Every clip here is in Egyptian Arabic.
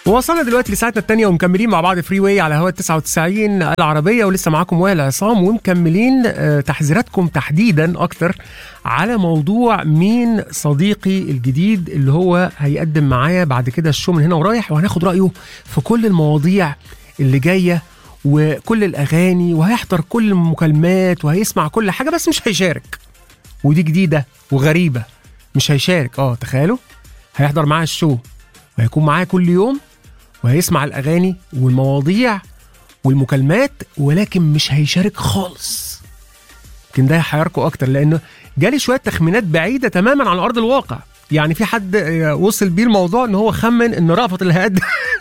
وصلنا دلوقتي لساعتنا الثانية ومكملين مع بعض فري واي على هوا 99 العربية ولسه معاكم وائل عصام ومكملين آه، تحذيراتكم تحديدا أكتر على موضوع مين صديقي الجديد اللي هو هيقدم معايا بعد كده الشو من هنا ورايح وهناخد رأيه في كل المواضيع اللي جاية وكل الأغاني وهيحضر كل المكالمات وهيسمع كل حاجة بس مش هيشارك ودي جديدة وغريبة مش هيشارك اه تخيلوا هيحضر معايا الشو وهيكون معايا كل يوم وهيسمع الاغاني والمواضيع والمكالمات ولكن مش هيشارك خالص يمكن ده هيحيركم اكتر لانه جالي شويه تخمينات بعيده تماما عن ارض الواقع يعني في حد آه، وصل بيه الموضوع ان هو خمن ان رأفت اللي هيقدم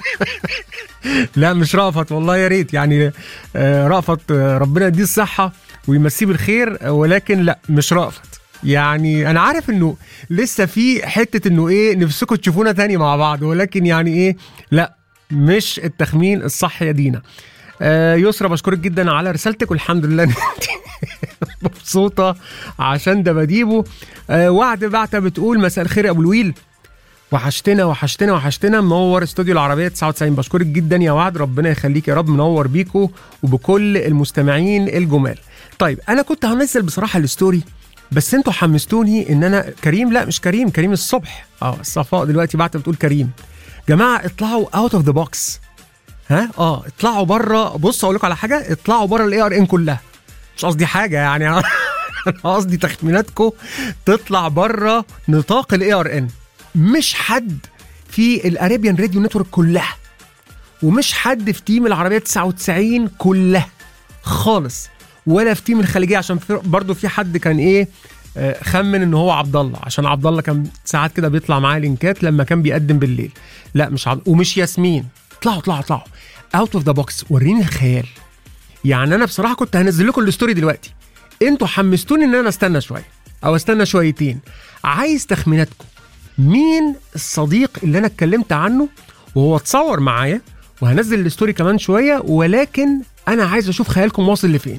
لا مش رأفت والله يا ريت يعني آه، رأفت آه، ربنا يديه الصحه ويمسيه بالخير آه، ولكن لا مش رأفت يعني انا عارف انه لسه في حته انه ايه نفسكم تشوفونا تاني مع بعض ولكن يعني ايه لا مش التخمين الصح يا دينا آه يسرا بشكرك جدا على رسالتك والحمد لله إن إنت مبسوطه عشان دباديبه آه وعد بعتة بتقول مساء الخير يا ابو الويل وحشتنا وحشتنا وحشتنا منور استوديو العربيه 99 بشكرك جدا يا وعد ربنا يخليك يا رب منور بيكو وبكل المستمعين الجمال طيب انا كنت هنزل بصراحه الستوري بس انتوا حمستوني ان انا كريم لا مش كريم كريم الصبح اه صفاء دلوقتي بعت بتقول كريم جماعه اطلعوا اوت اوف ذا بوكس ها اه اطلعوا بره بص اقول لكم على حاجه اطلعوا بره الاي ار ان كلها مش قصدي حاجه يعني انا قصدي تخميناتكم تطلع بره نطاق الاي ار ان مش حد في الاريبيان راديو نتورك كلها ومش حد في تيم العربيه 99 كلها خالص ولا في تيم الخليجيه عشان في برضه في حد كان ايه آه، خمن ان هو عبد الله عشان عبد الله كان ساعات كده بيطلع معاه لينكات لما كان بيقدم بالليل لا مش عبد ومش ياسمين اطلعوا اطلعوا اطلعوا اوت اوف ذا بوكس وريني الخيال يعني انا بصراحه كنت هنزل لكم الستوري دلوقتي انتوا حمستوني ان انا استنى شويه او استنى شويتين عايز تخميناتكم مين الصديق اللي انا اتكلمت عنه وهو اتصور معايا وهنزل الستوري كمان شويه ولكن انا عايز اشوف خيالكم واصل لفين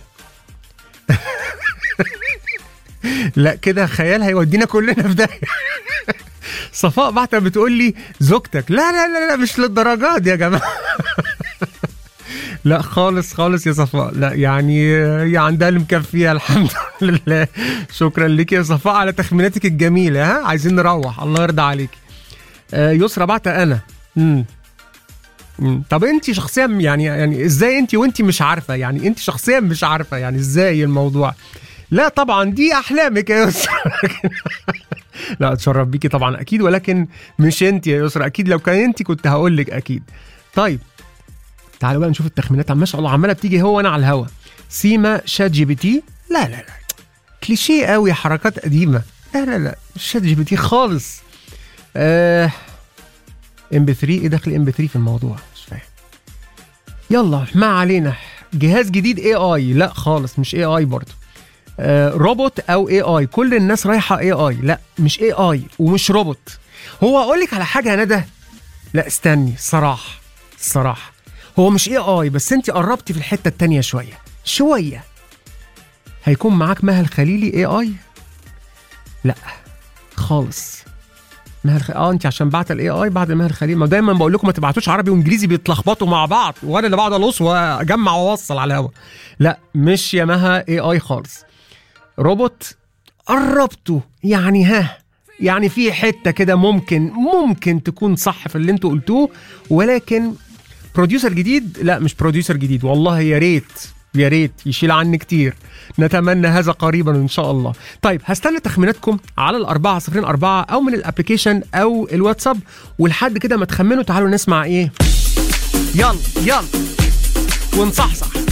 لا كده خيال هيودينا كلنا في داهيه صفاء بعتها بتقول لي زوجتك لا لا لا لا مش للدرجات دي يا جماعه لا خالص خالص يا صفاء لا يعني هي عندها اللي مكفيها الحمد لله شكرا لك يا صفاء على تخميناتك الجميله ها عايزين نروح الله يرضى عليك آه يسرا بعتها انا امم مم. طب انت شخصيا يعني يعني ازاي انت وانت مش عارفه يعني انت شخصيا مش عارفه يعني ازاي الموضوع لا طبعا دي احلامك يا يسرا لا اتشرف بيكي طبعا اكيد ولكن مش انت يا يسرا اكيد لو كان انت كنت هقول لك اكيد طيب تعالوا بقى نشوف التخمينات ما شاء الله عماله بتيجي هو انا على الهوا سيما شات جي بي تي لا لا لا كليشيه قوي حركات قديمه لا لا لا مش شات جي بي تي خالص آه ام بي 3 ايه دخل ام بي 3 في الموضوع مش فاهم يلا ما علينا جهاز جديد اي اي لا خالص مش اي اي برضه آه روبوت او اي اي كل الناس رايحه اي اي لا مش اي اي ومش روبوت هو اقول لك على حاجه يا ندى لا استني الصراحه الصراحه هو مش اي اي بس انت قربتي في الحته التانية شويه شويه هيكون معاك مها الخليلي اي اي لا خالص مها الخ... اه انت عشان بعت الاي اي بعد مها الخليل ما دايما بقول لكم ما تبعتوش عربي وانجليزي بيتلخبطوا مع بعض وانا اللي بقعد الص واجمع واوصل على الهوا لا مش يا مها اي اي خالص روبوت قربته يعني ها يعني في حته كده ممكن ممكن تكون صح في اللي انتوا قلتوه ولكن بروديوسر جديد لا مش بروديوسر جديد والله يا ريت يا ريت يشيل عني كتير نتمنى هذا قريبا ان شاء الله طيب هستنى تخميناتكم على الأربعة صفرين أربعة أو من الابلكيشن أو الواتساب ولحد كده ما تخمنوا تعالوا نسمع إيه يلا يلا ونصحصح